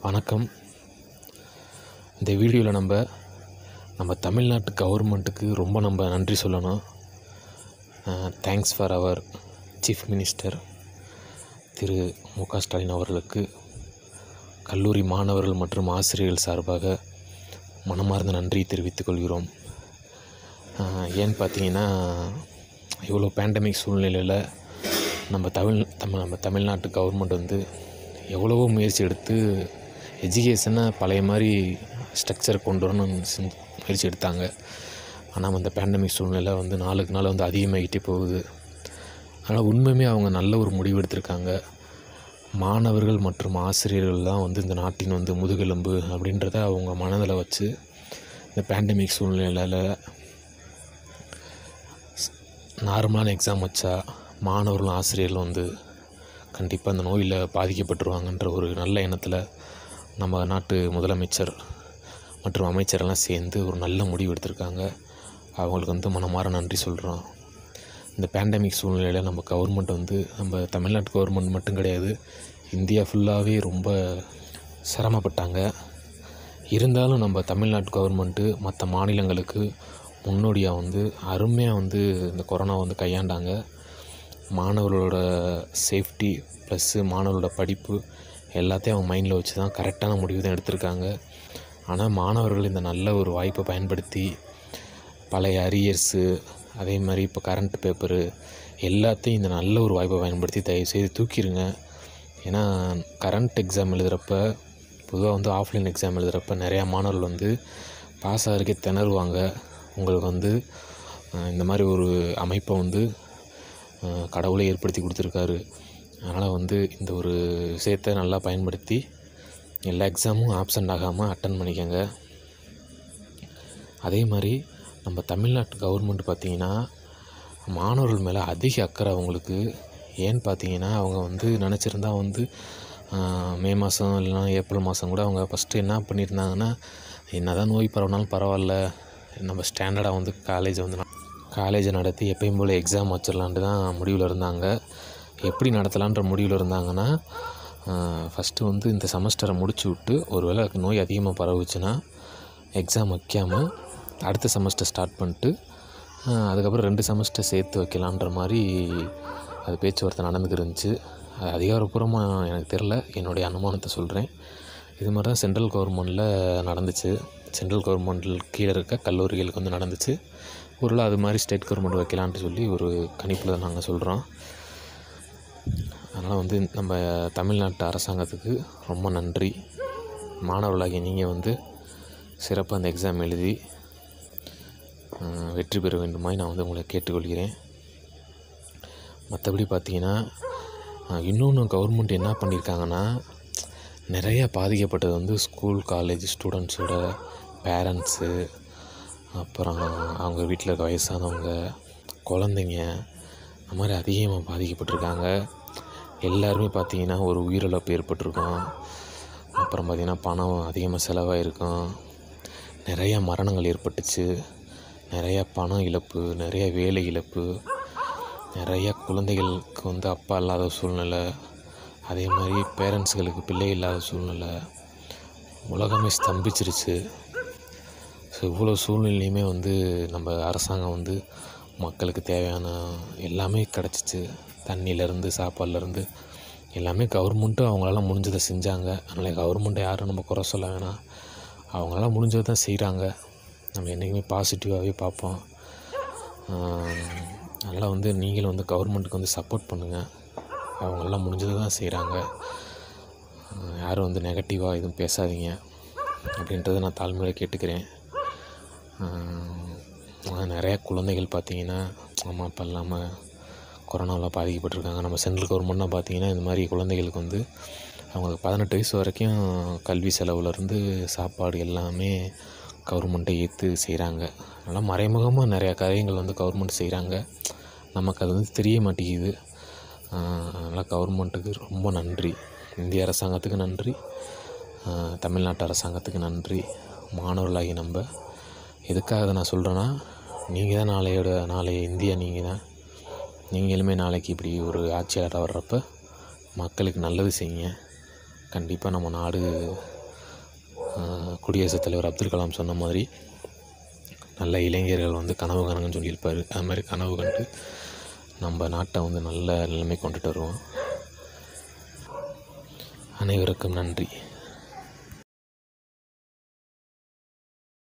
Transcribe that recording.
வணக்கம் இந்த வீடியோவில் நம்ம நம்ம தமிழ்நாட்டு கவர்மெண்ட்டுக்கு ரொம்ப நம்ம நன்றி சொல்லணும் thanks for our chief minister திரு மு க ஸ்டாலின் அவர்களுக்கு கல்லூரி மாணவர்கள் மற்றும் ஆசிரியர்கள் சார்பாக மனமார்ந்த நன்றி தெரிவித்துக் கொள்கிறோம் ஆஹ் ஏன்னு பார்த்தீங்கன்னா இவ்வளோ பேண்டமிக் சூழ்நிலையில் நம்ம தமிழ் நம்ம நம்ம தமிழ்நாட்டு கவர்மெண்ட் வந்து எவ்வளவோ முயற்சி எடுத்து எஜுகேஷனை பழைய மாதிரி ஸ்ட்ரக்சர் கொண்டு வரணும்னு செஞ்சு முயற்சி எடுத்தாங்க ஆனால் அந்த பேண்டமிக் சூழ்நிலை வந்து நாளுக்கு நாள் வந்து அதிகமாகிட்டே போகுது ஆனால் உண்மையுமே அவங்க நல்ல ஒரு முடிவு எடுத்திருக்காங்க மாணவர்கள் மற்றும் ஆசிரியர்கள் தான் வந்து இந்த நாட்டின் வந்து முதுகெலும்பு அப்படின்றத அவங்க மனதில் வச்சு இந்த பேண்டமிக் சூழ்நிலையில் நார்மலான எக்ஸாம் வச்சா மாணவர்களும் ஆசிரியர்களும் வந்து கண்டிப்பாக இந்த நோயில் பாதிக்கப்பட்டுருவாங்கன்ற ஒரு நல்ல எண்ணத்தில் நம்ம நாட்டு முதலமைச்சர் மற்றும் அமைச்சரெல்லாம் சேர்ந்து ஒரு நல்ல முடிவு எடுத்திருக்காங்க அவங்களுக்கு வந்து மனமார நன்றி சொல்கிறோம் இந்த பேண்டமிக் சூழ்நிலையில் நம்ம கவர்மெண்ட் வந்து நம்ம தமிழ்நாட்டு கவர்மெண்ட் மட்டும் கிடையாது இந்தியா ஃபுல்லாகவே ரொம்ப சிரமப்பட்டாங்க இருந்தாலும் நம்ம தமிழ்நாட்டு கவர்மெண்ட்டு மற்ற மாநிலங்களுக்கு முன்னோடியாக வந்து அருமையாக வந்து இந்த கொரோனா வந்து கையாண்டாங்க மாணவர்களோட சேஃப்டி ப்ளஸ்ஸு மாணவர்களோட படிப்பு எல்லாத்தையும் அவங்க மைண்டில் வச்சு தான் கரெக்டான முடிவு தான் எடுத்திருக்காங்க ஆனால் மாணவர்கள் இந்த நல்ல ஒரு வாய்ப்பை பயன்படுத்தி பழைய அரியர்ஸு அதே மாதிரி இப்போ கரண்ட் பேப்பரு எல்லாத்தையும் இந்த நல்ல ஒரு வாய்ப்பை பயன்படுத்தி தயவுசெய்து தூக்கிடுங்க ஏன்னா கரண்ட் எக்ஸாம் எழுதுகிறப்ப பொதுவாக வந்து ஆஃப்லைன் எக்ஸாம் எழுதுகிறப்ப நிறையா மாணவர்கள் வந்து பாஸ் ஆகிறதுக்கே திணறுவாங்க உங்களுக்கு வந்து அஹ், இந்த மாதிரி ஒரு அமைப்பை வந்து அஹ், கடவுளே ஏற்படுத்தி கொடுத்துருக்காரு அதனால் வந்து இந்த ஒரு விஷயத்தை நல்லா பயன்படுத்தி எல்லா எக்ஸாமும் ஆப்சண்ட் ஆகாமல் அட்டன் பண்ணிக்கோங்க அதே மாதிரி நம்ம தமிழ்நாட்டு கவர்மெண்ட் பார்த்திங்கன்னா மாணவர்கள் மேலே அதிக அக்கறை அவங்களுக்கு ஏன்னு பார்த்தீங்கன்னா அவங்க வந்து நினச்சிருந்தா வந்து ஆஹ், மே மாதம் இல்லைனா ஏப்ரல் மாதம் கூட அவங்க ஃபஸ்ட்டு என்ன பண்ணியிருந்தாங்கன்னா என்ன தான் நோய் பரவினாலும் பரவாயில்ல நம்ம ஸ்டாண்டர்டாக வந்து காலேஜ் வந்து காலேஜை நடத்தி எப்பயும் போல் எக்ஸாம் வச்சிடலான்ட்டு தான் முடிவில் இருந்தாங்க எப்படி நடத்தலான்ற முடிவில் இருந்தாங்கன்னா ஃபஸ்ட்டு வந்து இந்த செமஸ்டரை முடிச்சு விட்டு ஒருவேளை நோய் அதிகமாக பரவுச்சுன்னா எக்ஸாம் வைக்காமல் அடுத்த செமஸ்டர் ஸ்டார்ட் பண்ணிட்டு ஆஹ், அதுக்கப்புறம் ரெண்டு செமஸ்டர் சேர்த்து வைக்கலான்ற மாதிரி அது பேச்சுவார்த்தை நடந்துக்கிட்டு இருந்துச்சு அது அதிகாரப்பூர்வமாக எனக்கு தெரில என்னுடைய அனுமானத்தை சொல்கிறேன் இது மாதிரி தான் சென்ட்ரல் கவர்மெண்ட்டில் நடந்துச்சு சென்ட்ரல் கவர்மெண்டில் கீழே இருக்க கல்லூரிகளுக்கு வந்து நடந்துச்சு ஒருவேளை அது மாதிரி ஸ்டேட் கவர்மெண்ட் வைக்கலான்ட்டு சொல்லி ஒரு கணிப்பில் நாங்கள் சொல்கிறோம் அதனால் வந்து நம்ம தமிழ்நாட்டு அரசாங்கத்துக்கு ரொம்ப நன்றி மாணவர்களாகிய நீங்கள் வந்து சிறப்பாக அந்த எக்ஸாம் எழுதி அஹ், வெற்றி பெற வேண்டுமாய் நான் வந்து உங்களை கேட்டுக்கொள்கிறேன் மற்றபடி பார்த்தீங்கன்னா அஹ், இன்னொன்று கவர்மெண்ட் என்ன பண்ணியிருக்காங்கன்னா நிறைய பாதிக்கப்பட்டது வந்து ஸ்கூல் காலேஜ் ஸ்டூடெண்ட்ஸோட பேரண்ட்ஸு அப்புறம் அவங்க வீட்டில் இருக்க வயசானவங்க குழந்தைங்க அந்த மாதிரி அதிகமாக பாதிக்கப்பட்டிருக்காங்க எல்லாருமே பார்த்தீங்கன்னா ஒரு உயிரிழப்பு ஏற்பட்டிருக்கும் அப்புறம் பார்த்திங்கன்னா பணம் அதிகமாக செலவாயிருக்கும் நிறையா மரணங்கள் ஏற்பட்டுச்சு நிறைய பணம் இழப்பு நிறைய வேலை இழப்பு நிறைய குழந்தைகளுக்கு வந்து அப்பா இல்லாத சூழ்நிலை அதே மாதிரி பேரண்ட்ஸுகளுக்கு பிள்ளை இல்லாத சூழ்நிலை உலகமே ஸ்தம்பிச்சிருச்சு ஸோ இவ்வளோ சூழ்நிலையுமே வந்து நம்ம அரசாங்கம் வந்து மக்களுக்கு தேவையான எல்லாமே கிடச்சிச்சு தண்ணியிலேருந்து சாப்பாடுலேருந்து எல்லாமே கவர்மெண்ட்டும் அவங்களால முடிஞ்சதை செஞ்சாங்க அதனால் கவர்மெண்ட்டை யாரும் நம்ம குறை சொல்ல வேணாம் அவங்களால முடிஞ்சதை தான் செய்கிறாங்க நம்ம என்றைக்குமே பாசிட்டிவாகவே பார்ப்போம் அதனால் வந்து நீங்களும் வந்து கவர்மெண்ட்டுக்கு வந்து சப்போர்ட் பண்ணுங்கள் அவங்களாம் முடிஞ்சதை தான் செய்கிறாங்க யாரும் வந்து நெகட்டிவாக எதுவும் பேசாதீங்க அப்படின்றத நான் தாழ்மையோட கேட்டுக்கிறேன் ஆஹ் நிறையா குழந்தைகள் பார்த்தீங்கன்னா அம்மா அப்பா இல்லாமல் கொரோனாவில் பாதிக்கப்பட்டிருக்காங்க நம்ம சென்ட்ரல் கவர்மெண்ட்லாம் பார்த்தீங்கன்னா இந்த மாதிரி குழந்தைகளுக்கு வந்து அவங்களுக்கு பதினெட்டு வயசு வரைக்கும் கல்வி செலவுலேருந்து சாப்பாடு எல்லாமே கவர்மெண்ட்டை ஏற்று செய்கிறாங்க அதனால் மறைமுகமாக நிறையா காரியங்கள் வந்து கவர்மெண்ட் செய்கிறாங்க நமக்கு அது வந்து தெரிய மாட்டேங்குது ஆஹ் அதனால் கவர்மெண்ட்டுக்கு ரொம்ப நன்றி இந்திய அரசாங்கத்துக்கு நன்றி ஆஹ் தமிழ்நாட்டு அரசாங்கத்துக்கு நன்றி மாணவர்களாகி நம்ம எதுக்காக இதை நான் சொல்கிறேன்னா நீங்கள் தான் நாளையோட நாளைய இந்தியா நீங்கள் தான் நீங்களுமே நாளைக்கு இப்படி ஒரு ஆட்சியாளராக வர்றப்ப மக்களுக்கு நல்லது செய்யுங்க கண்டிப்பாக நம்ம நாடு ஆஹ், குடியரசுத் தலைவர் அப்துல் கலாம் சொன்ன மாதிரி நல்ல இளைஞர்கள் வந்து கனவு காணுங்கன்னு சொல்லியிருப்பார் அது மாதிரி கனவு கண்டு நம்ம நாட்டை வந்து நல்ல நிலைமை கொண்டுட்டு வருவோம் அனைவருக்கும் நன்றி